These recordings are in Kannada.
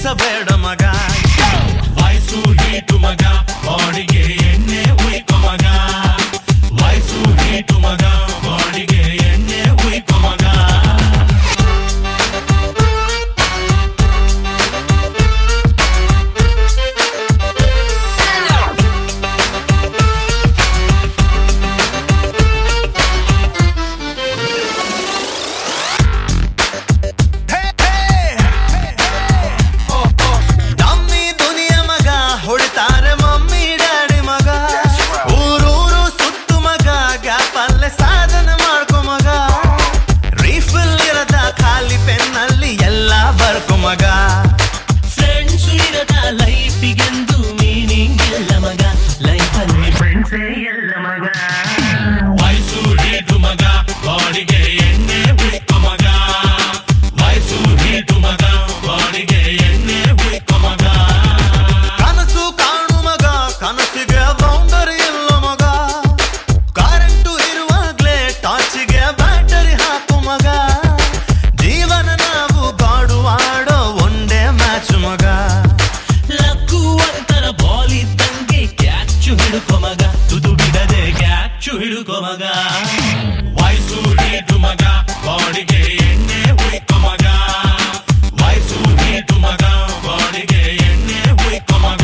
ಎಬ್ಬಿಸಬೇಡ ಮಗ ವಯಸ್ಸು ಹೀಟು ಮಗ ಬಾಡಿಗೆ ಎಣ್ಣೆ ಉಯ್ಕೊ ಮಗ ವಯಸ್ಸು ಹೀಟು ಮಗ ಬಾಡಿಗೆ ಎಣ್ಣೆ ಉಯ್ಕೊ ಮಗ ನಮ್ಮಿ ದುನಿಯ ಮಗ ಹೊಡಿತಾರೆ ಮಮ್ಮಿ ಡ್ಯಾಡಿ ಮಗ ಊರೂರು ಸುತ್ತು ಮಗ ಗ್ಯಾಪ್ ಅಲ್ಲೇ ಸಾಧನೆ ಮಾಡ್ಕೊ ಮಗ ರೀಫಿಲ್ ಇರದ ಖಾಲಿ ಪೆನ್ನಲ್ಲಿ ಎಲ್ಲ ಬರ್ಕೊ ಮಗ ಫ್ರೆಂಡ್ಸ್ ಇರದ ಲೈಫಿಗೆಂದು ಮೀನಿಂಗ್ ಇಲ್ಲ ಮಗ ಲೈಫಲ್ಲಿ ಫ್ರೆಂಡ್ಸೇ ಇಲ್ಲ ಮಗ ವಯಸ್ಸು ಹೀಟು ಮಗ ಬಾಡಿಗೆ ಎಣ್ಣೆ ಉಯ್ಕೊ ಮಗ ವಯಸ್ಸು ಹೀಟು ಮಗ ಬಾಡಿಗೆ ಎಣ್ಣೆ ಉಯ್ಕೊ ಮಗ ಕನಸು ಕಾಣು ಮಗ ಕನಸಿಗೆ ಬೌಂಡರಿ ಇಲ್ಲ ಮಗ ಕರೆಂಟು ಇರುವಾಗ್ಲೇ ಟಾರ್ಚಿಗೆ ಬ್ಯಾಟರಿ ಹಾಕು ಮಗ ಜೀವನ ನಾವು ಗಾಡು ಆಡೋ ಒಂದೇ ಮ್ಯಾಚ್ ಮಗ ಲಕ್ಕು ಅಂತರ ಬಾಲ್ ಇದ್ದಂಗೆ ಕ್ಯಾಚು ಹಿಡ್ಕೊ ಮಗ ತುದು ಬಿಡದೆ ಕ್ಯಾಚು ಹಿಡ್ಕೊ ಮಗ ವಯಸ್ಸು ಹೀಟು ಮಗ ಬಾಡಿಗೆ ಎಣ್ಣೆ ಉಯ್ಕೊ ಮಗ ವಯಸ್ಸು ಹೀಟು ಮಗ ಬಾಡಿಗೆ ಎಣ್ಣೆ ಉಯ್ಕೊ ಮಗ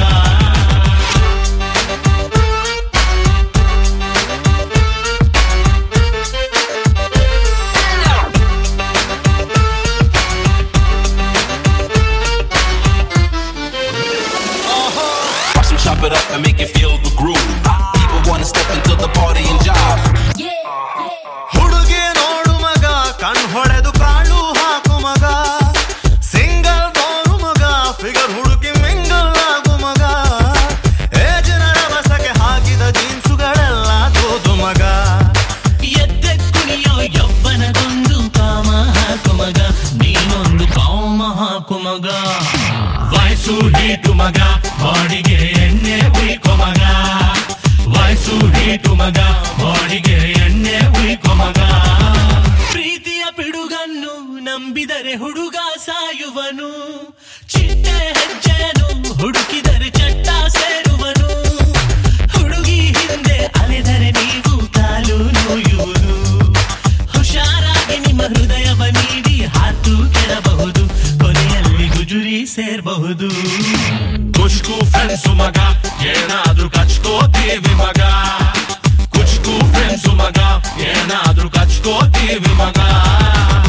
Watch them chop it up and make it feel the groove. People wanna step into the party and jive. ಹುಡುಗಿ ನೋಡು ಮಗ ಕಣ್ ಹೊಡೆದು ಕಾಳು ಹಾಕು ಮಗ ಸಿಂಗಲ್ ಬೋರು ಮಗ ಫಿಗರ್ ಹುಡುಕಿ ಮಿಂಗಲ್ ಆಗು ಮಗ ಏಜಿನ ರಭಸಕ್ಕೆ ಹಾಕಿದ ಜೀನ್ಸುಗಳೆಲ್ಲ ತೋದು ಮಗ ಎದ್ದೆ ಕುಣಿಯೋ ಯವ್ವನದೊಂದು ಕಾಮ ಹಾಕು ಮಗ ನೀನೊಂದು ಕಾಮ ಹಾಕು ಮಗ ವಯಸ್ಸು ಹೀಟು ಮಗ ಬಾಡಿಗೆ ಎಣ್ಣೆ ಉಯ್ಕೊ ಮಗ ವಯಸ್ಸು ಹೀಟು ಮಗ ಬಾಡಿಗೆ ಎಣ್ಣೆ ಉಯ್ಕೊ ಮಗ ಪ್ರೀತಿಯ ಪಿಡುಗನ್ನು ನಂಬಿದರೆ ಹುಡುಗ ಸಾಯುವನು ಚಿಟ್ಟೆ ಹೆಜ್ಜೆನು ಹುಡುಕಿದರೆ ಚಟ್ಟ ಸೇರುವನು ಹುಡುಗಿ ಹಿಂದೆ ಅಲೆದರೆ ನೀವು ಕಾಲು ನೋಯುವುದು ಹುಷಾರಾಗಿ ನಿಮ್ಮ ಹೃದಯವ ನೀಡಿ ಹಾತು ಕೆಡಬಹುದು ಕೊನೆಯಲ್ಲಿ ಗುಜುರಿ ಸೇರಬಹುದು ಕುಚ್ಕು ಫ್ರೆಂಡ್ಸು ಮಗ ಏನಾದ್ರೂ ಕಚ್ಕೋತೀವಿ ಮಗ ಕುಚ್ಕು ಫ್ರೆಂಡ್ಸು ಮಗ ಏನಾದ್ರೂ ಕಚ್ಕೋತೀವಿ ಮಗ